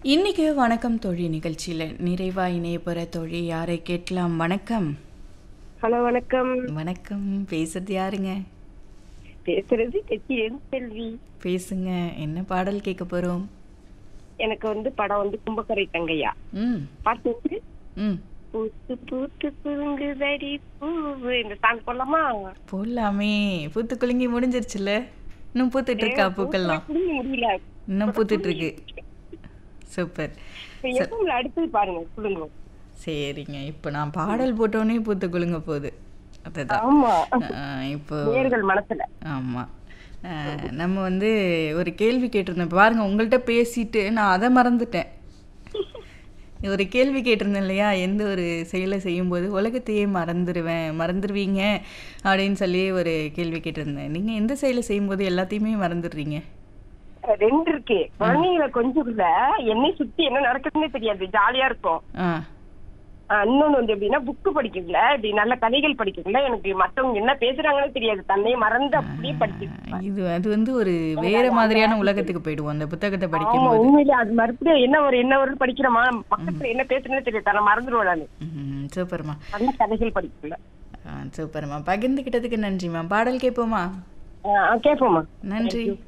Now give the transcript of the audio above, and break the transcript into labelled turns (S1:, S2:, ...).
S1: இன்னைக்கு வணக்கம் தோழி நிகழ்ச்சியில் நிறைவா இணையப்புற தோழி யாரை கேட்கலாம் வணக்கம்
S2: ஹலோ வணக்கம்
S1: வணக்கம் பேசுறது யாருங்க
S2: பேசுறது தெச்சிரன் செல்வி
S1: பேசுங்க என்ன பாடல் கேட்க போறோம்
S2: எனக்கு வந்து படம் வந்து கும்பக்கரை தங்கையா
S1: ம்
S2: பாட்டு வந்து
S1: ம்
S2: பூத்து பூத்து குலுங்குதடி பூவு இந்த சாங் போடலாமா
S1: போடலாமே பூத்து குலுங்கி முடிஞ்சிருச்சுல இன்னும் பூத்துட்டு இருக்கா பூக்கள்லாம்
S2: புரிய முடியல
S1: இன்னும் பூத்துட்டு இருக்கு சூப்பர்
S2: எப்பவும் அடுத்தது பாருங்க குலுங்கும்
S1: சரிங்க இப்போ நான் பாடல் போட்டோன்னே பூத்து குலுங்க போகுது அதுதான்
S2: ஆமா
S1: ஆஹ் இப்போ
S2: நேர்கள் மனசுல
S1: ஆமாம் நம்ம வந்து ஒரு கேள்வி கேட்டிருந்தோம் இப்போ பாருங்க உங்கள்கிட்ட பேசிட்டு நான் அதை மறந்துட்டேன் ஒரு கேள்வி கேட்டிருந்தேன் இல்லையா எந்த ஒரு செயலை செய்யும்போது உலகத்தையே மறந்துடுவேன் மறந்துடுவீங்க அப்படின்னு சொல்லி ஒரு கேள்வி கேட்டிருந்தேன் நீங்கள் எந்த செயலை செய்யும்போது எல்லாத்தையுமே மறந்துடுறீங்க
S2: ரெண்டு இருக்கு குழந்தைங்களை கொஞ்சம் இல்ல என்னை சுத்தி என்ன நடக்குதுன்னே தெரியாது ஜாலியா இருக்கும்
S1: ஆ
S2: ஆஹ் இன்னொன்னு வந்து எப்படின்னா புக்கு படிக்கல இப்படி நல்ல கதைகள் படிக்கல எனக்கு மத்தவங்க என்ன பேசுறாங்கன்னு தெரியாது தன்னை மறந்து அப்படியே படிச்சிட்டு
S1: இது அது வந்து ஒரு வேற மாதிரியான உலகத்துக்கு போயிடுவோம் அந்த புத்தகத்தை
S2: ஆமா
S1: படிக்கும்போது
S2: உண்மையிலே அது மறுபடியும் என்ன ஒரு என்ன ஒரு படிக்கிறோமா பக்கத்துல என்ன பேசுறேன்னு தெரியாது தன்னை மறந்துடுவேன் நானு
S1: ம், சூப்பர்மா
S2: நல்ல கதைகள் படிக்கல
S1: ஆ, சூப்பர்மா பகிர்ந்துக்கிட்டதுக்கு நன்றிம்மா பாடல் கேட்போமா
S2: கேட்போமா
S1: நன்றி